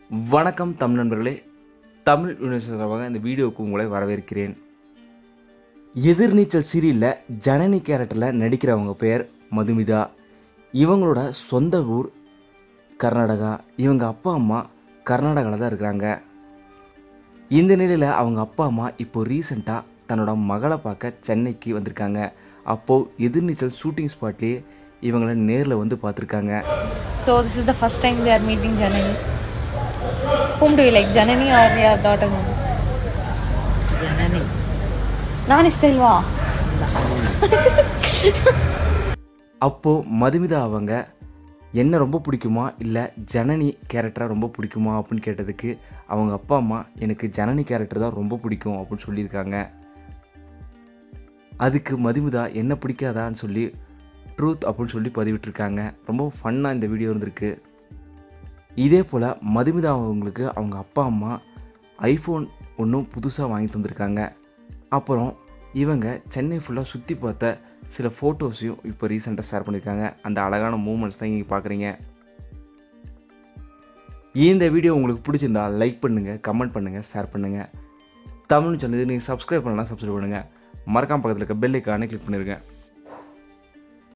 வணக்கம் தமிழ் நண்பர்களே தமிழ் யூனிவர்சிட்டியாக இந்த வீடியோவுக்கு உங்களை வரவேற்கிறேன் எதிர்நீச்சல் சீரியலில் ஜனனி கேரக்டரில் நடிக்கிறவங்க பேர் மதுமிதா இவங்களோட சொந்த ஊர் கர்நாடகா இவங்க அப்பா அம்மா கர்நாடகாவில் தான் இருக்கிறாங்க இந்த நிலையில் அவங்க அப்பா அம்மா இப்போ ரீசெண்டாக தன்னோட மகளை பார்க்க சென்னைக்கு வந்திருக்காங்க அப்போது எதிர்நீச்சல் ஷூட்டிங் ஸ்பாட்லேயே இவங்கள நேரில் வந்து பார்த்துருக்காங்க So this is the first time they are meeting Janani. Whom do you like, Janani or your daughter? ಜನನಿ ನಾನು ಇಷ್ಟ ಇಲ್ವಾ அப்போது மதுமிதா அவங்க என்ன ரொம்ப பிடிக்குமா இல்லை ஜனனி கேரக்டரை ரொம்ப பிடிக்குமா அப்படின்னு கேட்டதுக்கு அவங்க அப்பா அம்மா எனக்கு ஜனனி கேரக்டர் தான் ரொம்ப பிடிக்கும் அப்படின்னு சொல்லியிருக்காங்க அதுக்கு மதுமிதா என்ன பிடிக்காதான்னு சொல்லி ட்ரூத் அப்படின்னு சொல்லி பதிவிட்டிருக்காங்க ரொம்ப ஃபன்னாக இந்த வீடியோ இருந்திருக்கு இதே போல் மதுமிதா அவங்களுக்கு அவங்க அப்பா அம்மா ஐஃபோன் ஒன்றும் புதுசாக வாங்கி தந்திருக்காங்க அப்புறம் இவங்க சென்னை ஃபுல்லாக சுற்றி பார்த்த சில ஃபோட்டோஸையும் இப்போ ரீசெண்டாக ஷேர் பண்ணியிருக்காங்க அந்த அழகான மூமெண்ட்ஸ் தான் இங்கே பார்க்குறீங்க இந்த வீடியோ உங்களுக்கு பிடிச்சிருந்தா லைக் பண்ணுங்கள் கமெண்ட் பண்ணுங்கள் ஷேர் பண்ணுங்கள் தமிழ் சொன்னது நீங்கள் சப்ஸ்கிரைப் பண்ணலாம் சப்ஸ்கிரைப் பண்ணுங்கள் மறக்காம பக்கத்தில் இருக்க பெல் ஐக்கானே கிளிக் பண்ணிருங்க